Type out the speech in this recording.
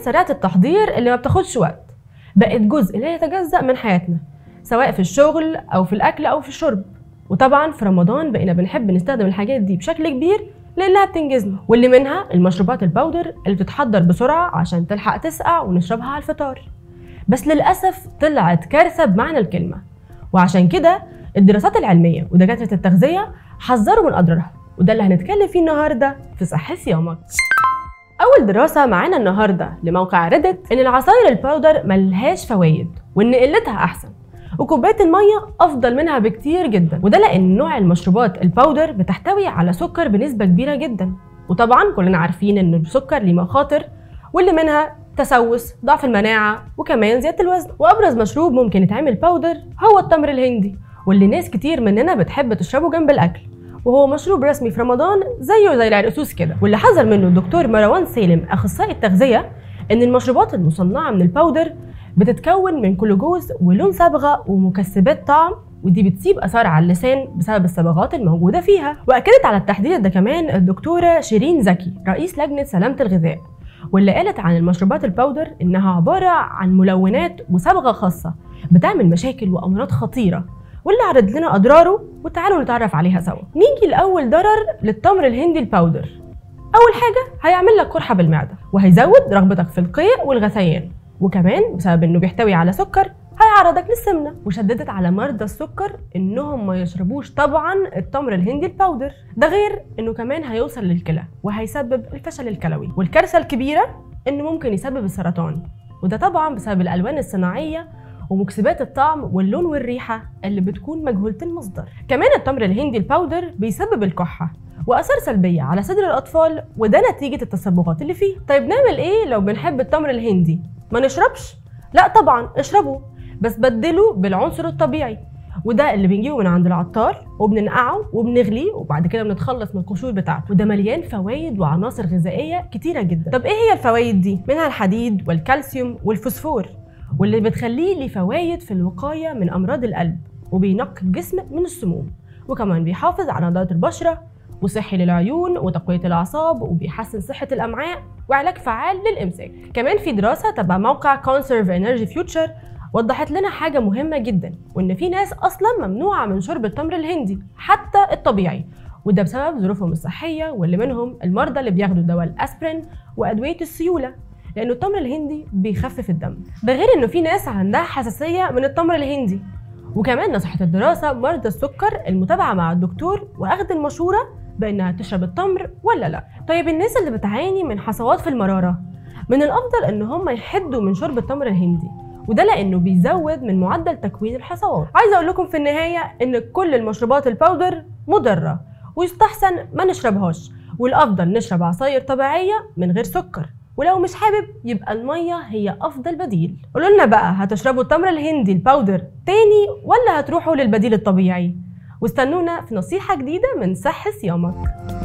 سريعة التحضير اللي ما بتاخدش وقت بقت جزء لا يتجزأ من حياتنا سواء في الشغل أو في الأكل أو في الشرب وطبعا في رمضان بقينا بنحب نستخدم الحاجات دي بشكل كبير لانها بتنجزنا واللي منها المشروبات الباودر اللي بتتحضر بسرعه عشان تلحق تسقع ونشربها على الفطار بس للاسف طلعت كارثه بمعنى الكلمه وعشان كده الدراسات العلميه ودكاتره التغذيه حذروا من اضرارها وده اللي هنتكلم فيه النهارده في صحه يومك اول دراسه معانا النهارده لموقع ريدت ان العصاير الباودر ملهاش فوائد وان قلتها احسن وكوبايه الميه افضل منها بكتير جدا وده لان نوع المشروبات الباودر بتحتوي على سكر بنسبه كبيره جدا وطبعا كلنا عارفين ان السكر ليه مخاطر واللي منها تسوس ضعف المناعه وكمان زياده الوزن وابرز مشروب ممكن يتعمل باودر هو التمر الهندي واللي ناس كتير مننا بتحب تشربه جنب الاكل وهو مشروب رسمي في رمضان زيه زي العرقسوس كده واللي حذر منه الدكتور مروان سالم اخصائي التغذيه ان المشروبات المصنعه من الباودر بتتكون من جلوكوز ولون صبغه ومكسبات طعم ودي بتسيب اثار على اللسان بسبب الصبغات الموجوده فيها واكدت على التحديد ده كمان الدكتوره شيرين زكي رئيس لجنه سلامه الغذاء واللي قالت عن المشروبات الباودر انها عباره عن ملونات وصبغه خاصه بتعمل مشاكل وامراض خطيره واللي عرض لنا اضراره وتعالوا نتعرف عليها سوا نيجي لاول ضرر للتمر الهندي الباودر اول حاجه هيعمل لك قرحه بالمعده وهيزود رغبتك في القيء والغثيان وكمان بسبب انه بيحتوي على سكر هيعرضك للسمنه وشددت على مرضى السكر انهم ما يشربوش طبعا التمر الهندي الباودر ده غير انه كمان هيوصل للكلى وهيسبب الفشل الكلوي والكارثه الكبيره انه ممكن يسبب السرطان وده طبعا بسبب الالوان الصناعيه ومكسبات الطعم واللون والريحه اللي بتكون مجهوله المصدر كمان التمر الهندي الباودر بيسبب الكحه واثار سلبيه على صدر الاطفال وده نتيجه التصبغات اللي فيه طيب نعمل ايه لو بنحب التمر الهندي ما نشربش لا طبعا اشربوا بس بدله بالعنصر الطبيعي وده اللي بنجيبه من عند العطار وبننقعه وبنغليه وبعد كده بنتخلص من القشور بتاعته وده مليان فوائد وعناصر غذائيه كتيره جدا طب ايه هي الفوائد دي منها الحديد والكالسيوم والفوسفور واللي بتخليه ليه فوائد في الوقايه من امراض القلب وبينقي الجسم من السموم وكمان بيحافظ على نضاره البشره وصحي للعيون وتقويه الاعصاب وبيحسن صحه الامعاء وعلاج فعال للامساك كمان في دراسه تبع موقع كونسيرف انرجي فيوتشر وضحت لنا حاجة مهمة جدا وإن في ناس أصلا ممنوعة من شرب التمر الهندي حتى الطبيعي وده بسبب ظروفهم الصحية واللي منهم المرضى اللي بياخدوا دواء الأسبرين وأدوية السيولة لأنه التمر الهندي بيخفف الدم ده غير إنه في ناس عندها حساسية من التمر الهندي وكمان نصحت الدراسة مرضى السكر المتابعة مع الدكتور وأخذ المشورة بانها تشرب التمر ولا لا طيب الناس اللي بتعاني من حصوات في المراره من الافضل ان هم يحدوا من شرب التمر الهندي وده لانه بيزود من معدل تكوين الحصوات عايزه اقول لكم في النهايه ان كل المشروبات الباودر مضره ويستحسن ما نشربهاش والافضل نشرب عصاير طبيعيه من غير سكر ولو مش حابب يبقى الميه هي افضل بديل قولوا لنا بقى هتشربوا التمر الهندي الباودر تاني ولا هتروحوا للبديل الطبيعي واستنونا في نصيحه جديده من صح صيامك